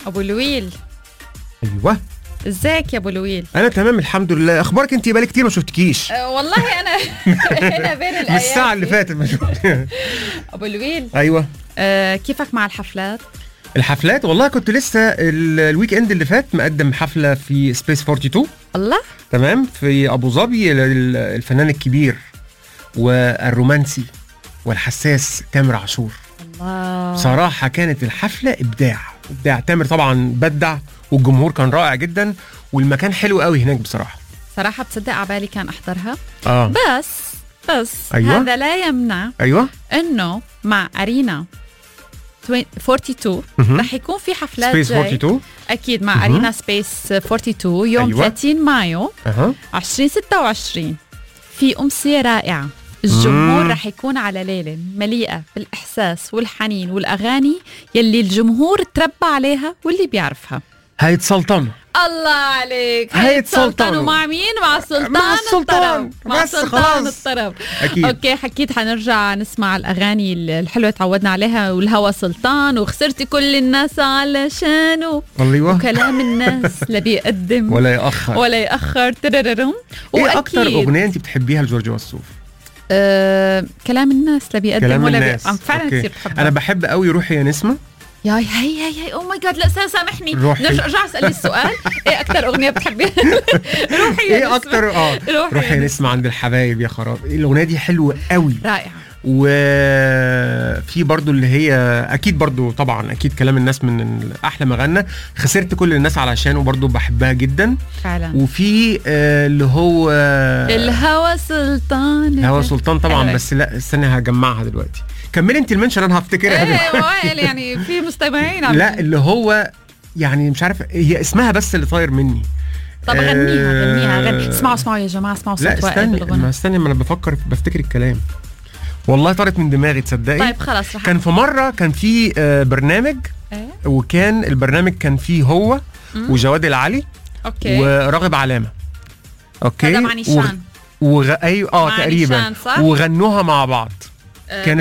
ابو لويل ايوه ازيك يا ابو لويل انا تمام الحمد لله اخبارك انت بقالي كتير ما شفتكيش أه والله انا هنا بين الايام من الساعه اللي فاتت ما شفت ابو لويل ايوه أه كيفك مع الحفلات الحفلات والله كنت لسه ال- الويك اند اللي فات مقدم حفله في سبيس 42 الله تمام في ابو ظبي لل- الفنان الكبير والرومانسي والحساس تامر عاشور الله بصراحه كانت الحفله ابداع ابداع تامر طبعا بدع والجمهور كان رائع جدا والمكان حلو قوي هناك بصراحه صراحه بتصدق عبالي كان احضرها اه بس بس أيوة. هذا لا يمنع ايوه انه مع ارينا 42 مهم. رح يكون في حفلات سبيس جاي 42 اكيد مع مهم. ارينا سبيس 42 يوم أيوة. 30 مايو اها 2026 في أمسية رائعة الجمهور مم. رح يكون على ليلة مليئة بالإحساس والحنين والأغاني يلي الجمهور تربى عليها واللي بيعرفها هيتسلطنوا الله عليك هيتسلطنوا. ومع مين؟ مع سلطان مع السلطان. الطرب مع بس سلطان خلاص. الطرب اكيد اوكي حكيت حنرجع نسمع الاغاني الحلوه تعودنا عليها والهوى سلطان وخسرتي كل الناس علشانه ايوه وكلام الناس لا بيقدم ولا ياخر ولا ياخر ترررم ايه اكتر اغنيه انت بتحبيها لجورج وسوف آه، كلام الناس لا بيقدم كلام ولا الناس بي... عم فعلا أوكي. كثير بحبها انا بحب قوي روحي يا نسمه يا هي هي هي او ماي جاد لا سا- سامحني روحي. نرجع ارجع اسالي السؤال ايه اكثر اغنيه بتحبيها روحي يا ايه نسمة. اكتر اه روحي روحي يا يا نسمه عند الحبايب يا خراب الاغنيه دي حلوه قوي رائعه وفي برضو اللي هي اكيد برضو طبعا اكيد كلام الناس من احلى ما غنى خسرت كل الناس علشانه برضو بحبها جدا فعلا وفي آه، اللي هو الهوى سلطان هوا سلطان طبعا حلوة. بس لا استني هجمعها دلوقتي كملي انت المنشن انا هفتكرها ايه دلوقتي. وائل يعني في مستمعين عم لا اللي هو يعني مش عارف هي اسمها بس اللي طاير مني طب غنيها غنيها غني آه، اسمعوا اسمعوا يا جماعه اسمعوا لا صوت وائل استني ما بالغنى استني ما انا بفكر بفتكر الكلام والله طارت من دماغي تصدقي طيب خلاص رح كان في مره كان في آه، برنامج ايه وكان البرنامج كان فيه هو مم. وجواد العلي اوكي وراغب علامه اوكي هذا مع نيشان وغ... ايوه اه مع تقريبا نيشان، صح؟ وغنوها مع بعض آه، كانت